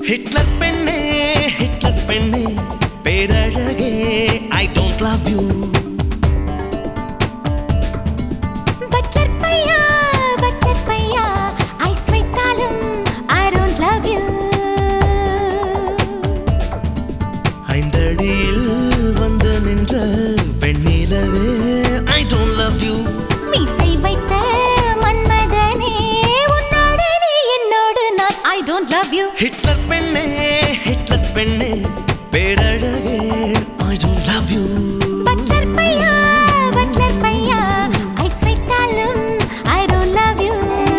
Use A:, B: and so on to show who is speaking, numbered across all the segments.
A: Hitler பெண்ணே Hitler பெண்ணே பேரழகே I don't love you
B: butler பையா பட்லர் பையா ஐஸ் வைத்தாலும் ஐ டோன்ட் லவ் யூ
A: ஐந்தடியில் வந்து நின்ற வெண்ணிலவே ஐ டோன்ட் லவ் யூ
B: மீசை வைத்த மன்மதனே உன்னோடு நீ என்னோடு நான் I don't love you
A: Hitler பெண்ணே ஹிட்லர் பெண்ணே பேரழகே I don't love you
B: butler பையா பட்லர் பையா ஐஸ் வைத்தாலும் ஐ டோன்ட் லவ் யூ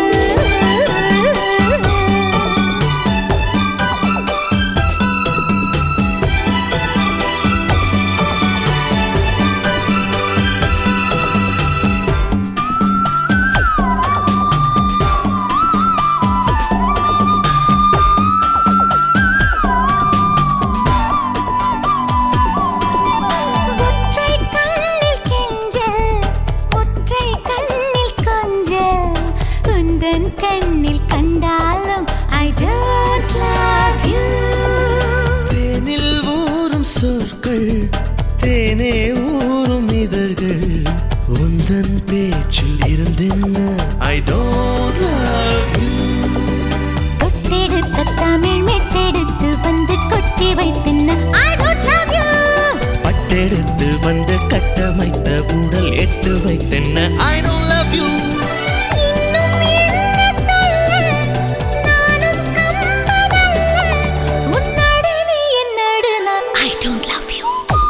B: ஒற்றை கண்ணில் கெஞ்சல் ஒற்றை கண்ணில் கொஞ்சல் உந்தன் கண்ணில் கண்டாலும் ஐ டோன்ட் லவ் யூ
A: தேனில் ஊறும் சொற்கள் தேனே ஊறும் இதழ்கள் உந்தன் பேச்சில் இருந்தென்ன ஐ டோன்ட் லவ் யூ
B: தொட்டெடுத்த தமிழ் மெட்டெடுத்து வந்து கொட்டி வைத்தின்ன ஐ டோன்ட் லவ் யூ
A: பட்டெடுத்து வந்து கட்டமைத்த உடல் எட்டு வைத்தென்ன ஐ டோன்ட் லவ் யூ
B: இன்னும் என்ன சொல்ல நானும் கம்பனல்ல உன்னோடு நீ என்னோடு நான் ஐ டோன்ட் லவ் யூ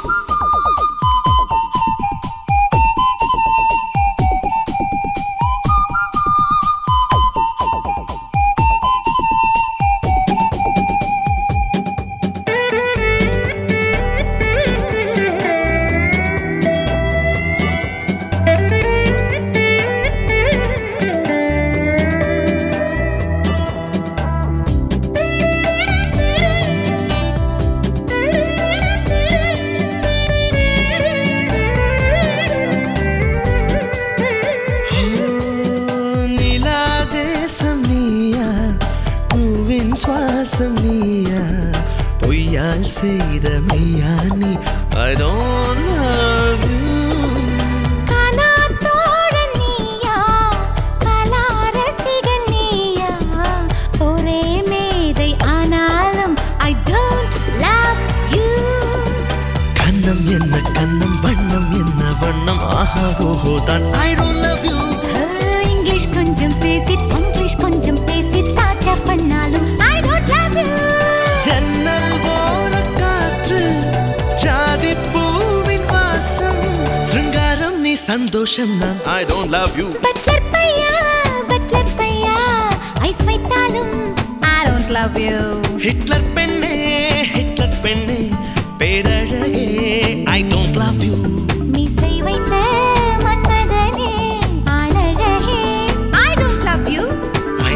A: நிலா தேசம் நீயா பூவின் சுவாசம் நீயா பொய்யால் செய்த மெய்யா நீ ஐ டோன்ட் லவ் யூ
B: கனா தோழன் நீயா கலா ரசிகன் நீயா ஒரே மேதை ஆனாலும் ஐ டோன்ட் லவ் யூ
A: கண்ணம் என்ன கண்ணம் வண்ணம் என்ன வண்ணம் ஆஹா ஓஹோ தான் I don't love you
B: English கொஞ்சம் பேசி இங்கிலீஷ் கொஞ்சம் பேசி தாச்சா பண்ணாலும் ஐ டோன்ட் லவ் யூ
A: ஜன்னல் போல காற்று ஜாதி பூவின் வாசம் சிருங்காரம் நீ சந்தோஷம் நான் I don't love you
B: butler பையா பட்லர் பையா ஐஸ் வைத்தாலும் I don't love you
A: Hitler பெண்ணே ஹிட்லர் பெண்ணே பேரழகே ஐ டோன்ட் லவ் யூ
B: மீசை வைத்த மன்மதனே ஆளழகே ஐ டோன்ட் லவ் யூ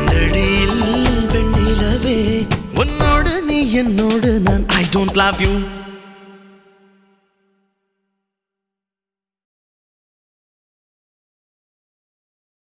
A: ஐந்தடியில் வெண்ணிலவே உன்னோடு நீ என்னோடு நான் ஐ டோன்ட் லவ் யூ